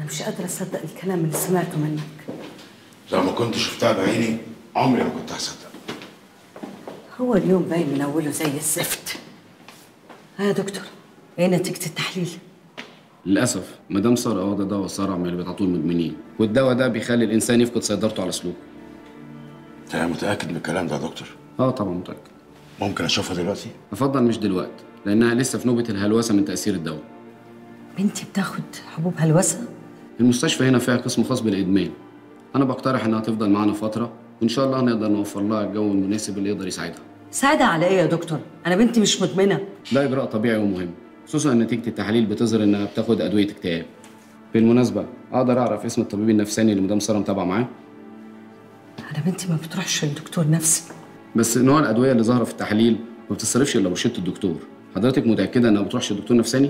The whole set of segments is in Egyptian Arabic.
انا مش قادره اصدق الكلام اللي سمعته منك لو ما كنت شفتها بعيني عمري ما كنت هصدق هو اليوم باين من اوله زي الزفت ها يا دكتور ايه نتيجه التحليل للاسف مدام ساره واخده دواء صرع من اللي بتعطوه المدمنين والدواء ده بيخلي الانسان يفقد سيطرته على سلوكه انت متاكد من الكلام ده يا دكتور اه طبعا متاكد ممكن اشوفها دلوقتي افضل مش دلوقتي لانها لسه في نوبه الهلوسه من تاثير الدواء بنتي بتاخد حبوب هلوسه المستشفى هنا فيها قسم خاص بالادمان انا بقترح انها تفضل معانا فتره وان شاء الله نقدر نوفر لها الجو المناسب اللي يقدر يساعدها ساعدة على ايه يا دكتور انا بنتي مش مدمنه ده اجراء طبيعي ومهم خصوصا ان نتيجه التحاليل بتظهر انها بتاخد ادويه اكتئاب بالمناسبه اقدر اعرف اسم الطبيب النفساني اللي مدام ساره متابعه معاه انا بنتي ما بتروحش للدكتور نفسي بس نوع الادويه اللي ظاهره في التحاليل ما بتصرفش الا بروشته الدكتور حضرتك متاكده انها ما بتروحش لدكتور نفساني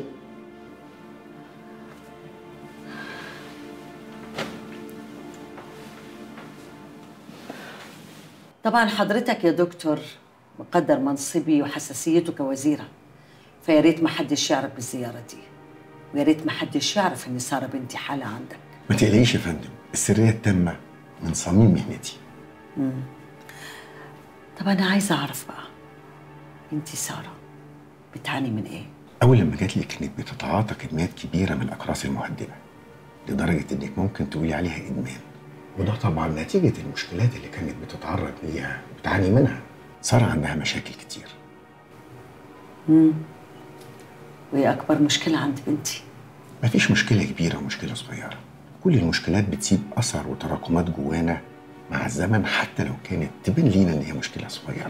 طبعا حضرتك يا دكتور مقدر منصبي وحساسيته كوزيره فيا ريت ما حدش يعرف بالزياره دي ويا ريت ما حدش يعرف ان ساره بنتي حاله عندك ما تقلقيش يا فندم السريه التامه من صميم مهنتي طب انا عايزه اعرف بقى بنتي ساره بتعاني من ايه اول لما جات لي كانت بتتعاطى كميات كبيره من الاقراص المهدئه لدرجه انك ممكن تقولي عليها ادمان وده طبعا نتيجه المشكلات اللي كانت بتتعرض ليها وبتعاني منها ساره عندها مشاكل كتير وايه اكبر مشكله عند بنتي مفيش مشكله كبيره ومشكله صغيره كل المشكلات بتسيب اثر وتراكمات جوانا مع الزمن حتى لو كانت تبان لينا ان هي مشكله صغيره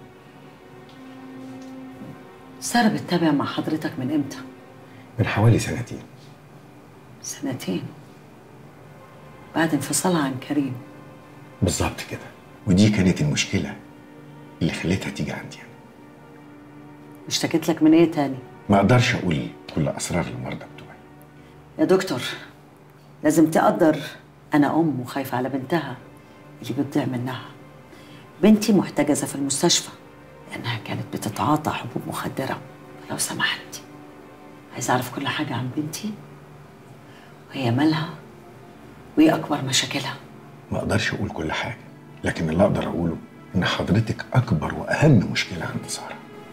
ساره بتتابع مع حضرتك من امتى من حوالي سنتين سنتين بعد انفصالها عن كريم بالظبط كده ودي كانت المشكله اللي خلتها تيجي عندي انا اشتكيت لك من ايه تاني ما اقدرش اقول كل اسرار المرضى بتوعي يا دكتور لازم تقدر انا ام وخايفه على بنتها اللي بتضيع منها بنتي محتجزه في المستشفى لانها كانت بتتعاطى حبوب مخدره لو سمحت عايز اعرف كل حاجه عن بنتي وهي مالها وايه اكبر مشاكلها ما اقدرش اقول كل حاجه لكن اللي اقدر اقوله ان حضرتك اكبر واهم مشكله عند ساره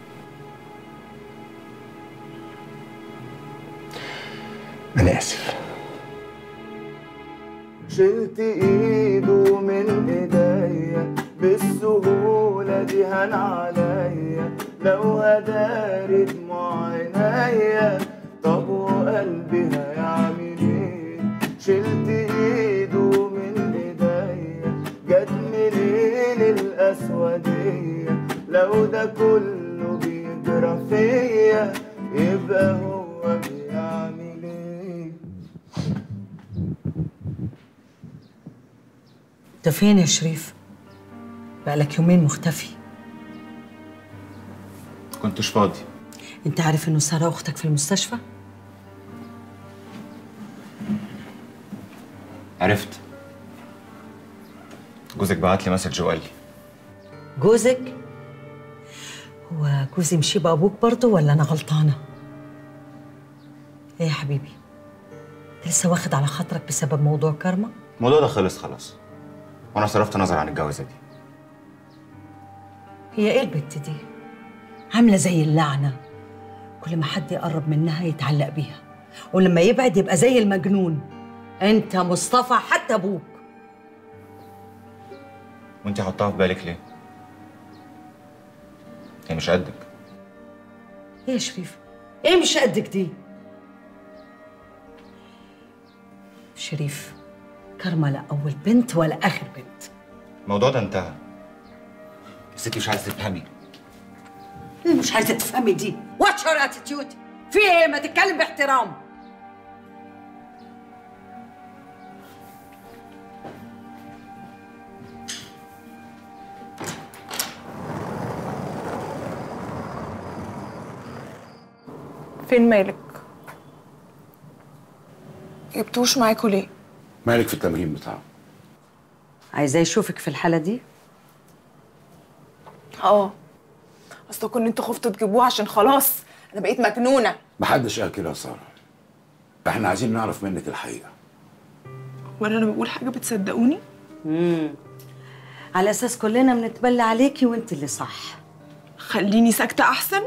انا اسف شلت ايده من ايديا بالسهولة دي هان عليا لو هداري دموع عينيا طب وقلبي هيعمل ايه شلت ايده من ايديا جت منين الاسودية لو ده كله بيجرى فيا يبقى هو بيعمل ايه انت فين يا شريف بقالك يومين مختفي كنتش فاضي انت عارف انه ساره اختك في المستشفى عرفت جوزك بعت لي مسج وقال لي جوزك هو جوزي مشي بابوك برضه ولا انا غلطانه ايه يا حبيبي انت لسه واخد على خاطرك بسبب موضوع كارما الموضوع ده خلص خلاص وانا صرفت نظر عن الجوازه دي هي ايه البت دي عامله زي اللعنه كل ما حد يقرب منها يتعلق بيها ولما يبعد يبقى زي المجنون انت مصطفى حتى ابوك وانت حطها في بالك ليه هي مش قدك ايه يا شريف ايه مش قدك دي شريف كارما لا اول بنت ولا اخر بنت الموضوع ده انتهى بس انت مش عايزه تفهمي ايه مش عايزه تفهمي دي واتش يور اتيتيود في ايه ما تتكلم باحترام فين مالك؟ جبتوش معاكوا ليه؟ مالك في التمرين بتاعه عايزاه يشوفك في الحاله دي اه اصل كنت انتوا خفتوا تجيبوه عشان خلاص انا بقيت مجنونه محدش قال كده يا ساره احنا عايزين نعرف منك الحقيقه وانا لما بقول حاجه بتصدقوني امم على اساس كلنا بنتبلى عليكي وانت اللي صح خليني ساكته احسن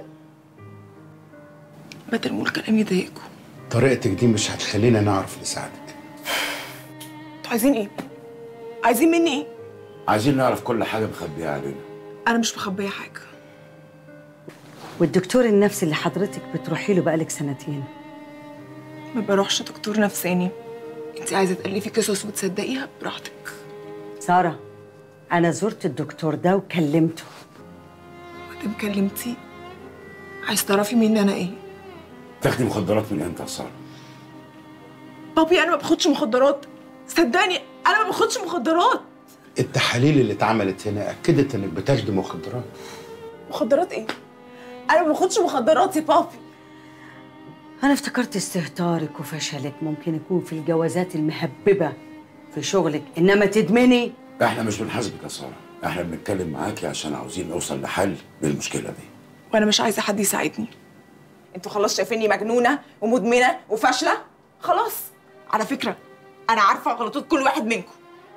بدل ما اقول كلام يضايقكم طريقتك دي مش هتخلينا نعرف نساعدك انتوا عايزين ايه عايزين مني ايه عايزين نعرف كل حاجه مخبيها علينا انا مش مخبيه حاجه والدكتور النفسي اللي حضرتك بتروحي له بقالك سنتين ما بروحش دكتور نفساني انت عايزه تالفي قصص وتصدقيها براحتك ساره انا زرت الدكتور ده وكلمته وانت كلمتي عايز تعرفي مني انا ايه تاخدي مخدرات من امتى يا ساره بابي انا ما باخدش مخدرات صدقني انا ما باخدش مخدرات التحاليل اللي اتعملت هنا اكدت انك بتاخدي مخدرات مخدرات ايه انا ما باخدش مخدرات يا بابي انا افتكرت استهتارك وفشلك ممكن يكون في الجوازات المهببه في شغلك انما تدمني احنا مش بنحاسبك يا ساره احنا بنتكلم معاكي عشان عاوزين نوصل لحل للمشكله دي وانا مش عايزه حد يساعدني انتوا خلاص شايفيني مجنونه ومدمنه وفاشله خلاص على فكره انا عارفه غلطات كل واحد منكم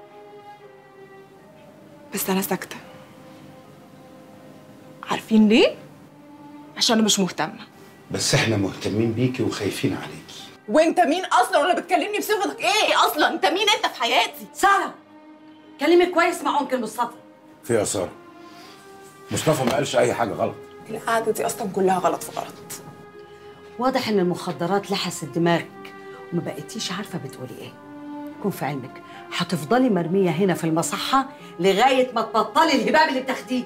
بس انا ساكته عارفين ليه عشان انا مش مهتمه بس احنا مهتمين بيكي وخايفين عليكي وانت مين اصلا ولا بتكلمني بصفتك ايه اصلا انت مين انت في حياتي ساره كلمي كويس مع انكل مصطفى في يا ساره مصطفى ما قالش اي حاجه غلط القعده دي اصلا كلها غلط في غلط واضح ان المخدرات لحست دماغك وما بقيتيش عارفه بتقولي ايه يكون في علمك هتفضلي مرميه هنا في المصحه لغايه ما تبطلي الهباب اللي بتاخديه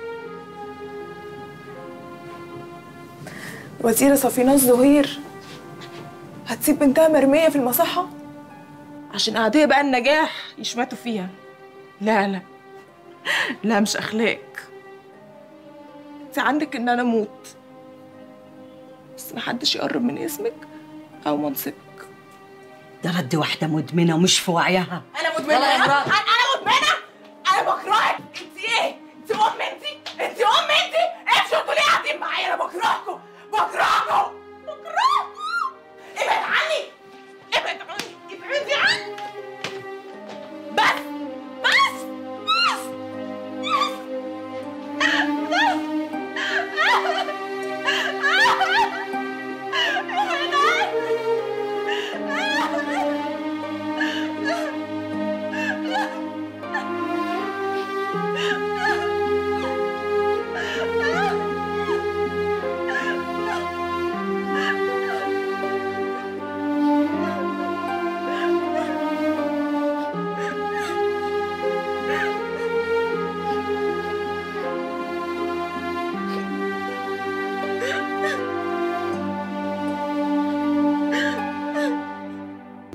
وزيرة صفينة الزهير هتسيب بنتها مرمية في المصحة عشان أعداء بقى النجاح يشمتوا فيها لا لا لا مش أخلاق انت عندك إن أنا أموت بس محدش يقرب من اسمك أو منصبك ده رد واحده مدمنه ومش في وعيها أنا مدمنة يلا يا أنا مراد. أنا مدمنة أنا بكرهك انت إيه؟ انت أم انت؟ انت أم انت؟ امشوا انتوا ليه قاعدين معايا أنا بكرهكم بكرهكم